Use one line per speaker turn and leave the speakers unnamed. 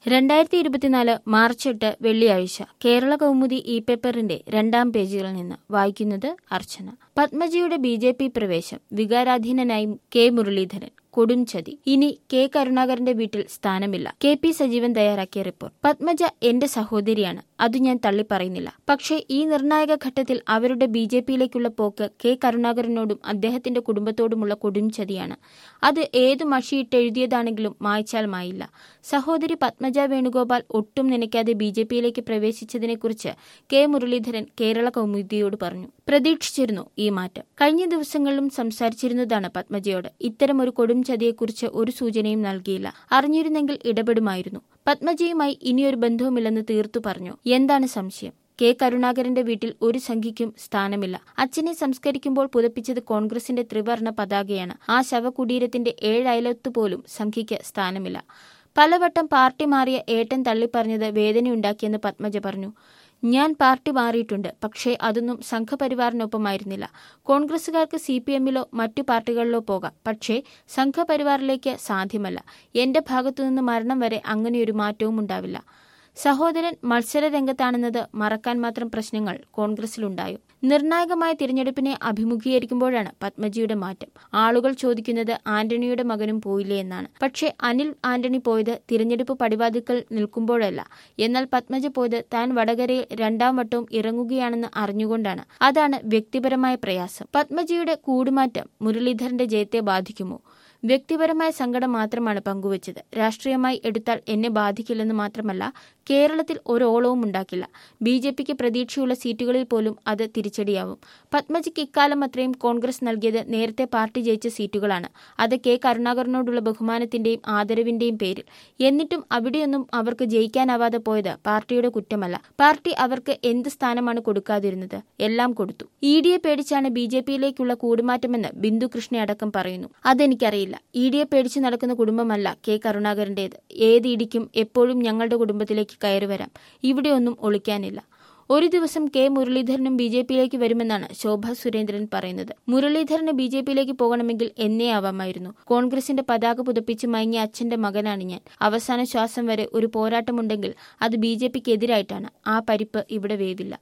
രണ്ടായിരത്തി ഇരുപത്തിനാല് മാർച്ച് എട്ട് വെള്ളിയാഴ്ച കേരള കൗമുദി ഇ പേപ്പറിന്റെ രണ്ടാം പേജിൽ നിന്ന് വായിക്കുന്നത് അർച്ചന പത്മജിയുടെ ബി ജെ പി പ്രവേശം വികാരാധീനനായി കെ മുരളീധരൻ കൊടും ചതി ഇനി കെ കരുണാകരന്റെ വീട്ടിൽ സ്ഥാനമില്ല കെ പി സജീവൻ തയ്യാറാക്കിയ റിപ്പോർട്ട് പത്മജ എന്റെ സഹോദരിയാണ് അത് ഞാൻ തള്ളിപ്പറയുന്നില്ല പക്ഷേ ഈ നിർണായക ഘട്ടത്തിൽ അവരുടെ ബി ജെ പിയിലേക്കുള്ള പോക്ക് കെ കരുണാകരനോടും അദ്ദേഹത്തിന്റെ കുടുംബത്തോടുമുള്ള കൊടും ചതിയാണ് അത് ഏതു മഷിയിട്ടെഴുതിയതാണെങ്കിലും മായ്ച്ചാൽ മായില്ല സഹോദരി പത്മജ വേണുഗോപാൽ ഒട്ടും നനയ്ക്കാതെ ബി ജെ പിയിലേക്ക് പ്രവേശിച്ചതിനെക്കുറിച്ച് കെ മുരളീധരൻ കേരള കൗമുദിയോട് പറഞ്ഞു പ്രതീക്ഷിച്ചിരുന്നു ഈ മാറ്റം കഴിഞ്ഞ ദിവസങ്ങളിലും സംസാരിച്ചിരുന്നതാണ് പത്മജയോട് ഇത്തരമൊരു കൊടും ചതിയെക്കുറിച്ച് ഒരു സൂചനയും നൽകിയില്ല അറിഞ്ഞിരുന്നെങ്കിൽ ഇടപെടുമായിരുന്നു പത്മജയുമായി ഇനിയൊരു ബന്ധവുമില്ലെന്ന് തീർത്തു പറഞ്ഞു എന്താണ് സംശയം കെ കരുണാകരന്റെ വീട്ടിൽ ഒരു സംഖ്യയ്ക്കും സ്ഥാനമില്ല അച്ഛനെ സംസ്കരിക്കുമ്പോൾ പുതപ്പിച്ചത് കോൺഗ്രസിന്റെ ത്രിവർണ പതാകയാണ് ആ ശവകുടീരത്തിന്റെ ഏഴയലത്തു പോലും സംഖ്യയ്ക്ക് സ്ഥാനമില്ല പലവട്ടം പാർട്ടി മാറിയ ഏട്ടൻ തള്ളിപ്പറഞ്ഞത് വേദനയുണ്ടാക്കിയെന്ന് പത്മജ പറഞ്ഞു ഞാൻ പാർട്ടി മാറിയിട്ടുണ്ട് പക്ഷേ അതൊന്നും സംഘപരിവാറിനൊപ്പമായിരുന്നില്ല കോൺഗ്രസുകാർക്ക് സി പി എമ്മിലോ മറ്റു പാർട്ടികളിലോ പോകാം പക്ഷേ സംഘപരിവാറിലേക്ക് സാധ്യമല്ല എന്റെ ഭാഗത്തുനിന്ന് മരണം വരെ അങ്ങനെയൊരു മാറ്റവും ഉണ്ടാവില്ല സഹോദരൻ മത്സര രംഗത്താണെന്നത് മറക്കാൻ മാത്രം പ്രശ്നങ്ങൾ കോൺഗ്രസിലുണ്ടായോ നിർണായകമായ തിരഞ്ഞെടുപ്പിനെ അഭിമുഖീകരിക്കുമ്പോഴാണ് പത്മജിയുടെ മാറ്റം ആളുകൾ ചോദിക്കുന്നത് ആന്റണിയുടെ മകനും പോയില്ലേ എന്നാണ് പക്ഷേ അനിൽ ആന്റണി പോയത് തിരഞ്ഞെടുപ്പ് പടിവാതിക്കൽ നിൽക്കുമ്പോഴല്ല എന്നാൽ പത്മജ പോയത് താൻ വടകരയിൽ രണ്ടാം വട്ടവും ഇറങ്ങുകയാണെന്ന് അറിഞ്ഞുകൊണ്ടാണ് അതാണ് വ്യക്തിപരമായ പ്രയാസം പത്മജിയുടെ കൂടുമാറ്റം മുരളീധരന്റെ ജയത്തെ ബാധിക്കുമോ വ്യക്തിപരമായ സങ്കടം മാത്രമാണ് പങ്കുവച്ചത് രാഷ്ട്രീയമായി എടുത്താൽ എന്നെ ബാധിക്കില്ലെന്ന് മാത്രമല്ല കേരളത്തിൽ ഒരോളവും ഉണ്ടാക്കില്ല ബി ജെ പിക്ക് പ്രതീക്ഷയുള്ള സീറ്റുകളിൽ പോലും അത് തിരിച്ചടിയാവും പത്മജിക്ക് ഇക്കാലം അത്രയും കോൺഗ്രസ് നൽകിയത് നേരത്തെ പാർട്ടി ജയിച്ച സീറ്റുകളാണ് അത് കെ കരുണാകരനോടുള്ള ബഹുമാനത്തിന്റെയും ആദരവിന്റെയും പേരിൽ എന്നിട്ടും അവിടെയൊന്നും അവർക്ക് ജയിക്കാനാവാതെ പോയത് പാർട്ടിയുടെ കുറ്റമല്ല പാർട്ടി അവർക്ക് എന്ത് സ്ഥാനമാണ് കൊടുക്കാതിരുന്നത് എല്ലാം കൊടുത്തു ഇ ഡിയെ പേടിച്ചാണ് ബി ജെ പിയിലേക്കുള്ള കൂടുമാറ്റമെന്ന് ബിന്ദു കൃഷ്ണയടക്കം പറയുന്നു അതെനിക്കറിയില്ല ഇ ഡിയെ പേടിച്ച് നടക്കുന്ന കുടുംബമല്ല കെ കരുണാകരന്റേത് ഏത് ഇടിക്കും എപ്പോഴും ഞങ്ങളുടെ കുടുംബത്തിലേക്ക് കയറി വരാം ഇവിടെയൊന്നും ഒളിക്കാനില്ല ഒരു ദിവസം കെ മുരളീധരനും ബി ജെ പിയിലേക്ക് വരുമെന്നാണ് ശോഭ സുരേന്ദ്രൻ പറയുന്നത് മുരളീധരന് ബി ജെ പിയിലേക്ക് പോകണമെങ്കിൽ എന്നേ ആവാമായിരുന്നു കോൺഗ്രസിന്റെ പതാക പുതപ്പിച്ച് മയങ്ങിയ അച്ഛന്റെ മകനാണ് ഞാൻ അവസാന ശ്വാസം വരെ ഒരു പോരാട്ടമുണ്ടെങ്കിൽ അത് ബി ജെ പിക്ക് എതിരായിട്ടാണ് ആ പരിപ്പ് ഇവിടെ വേവില്ല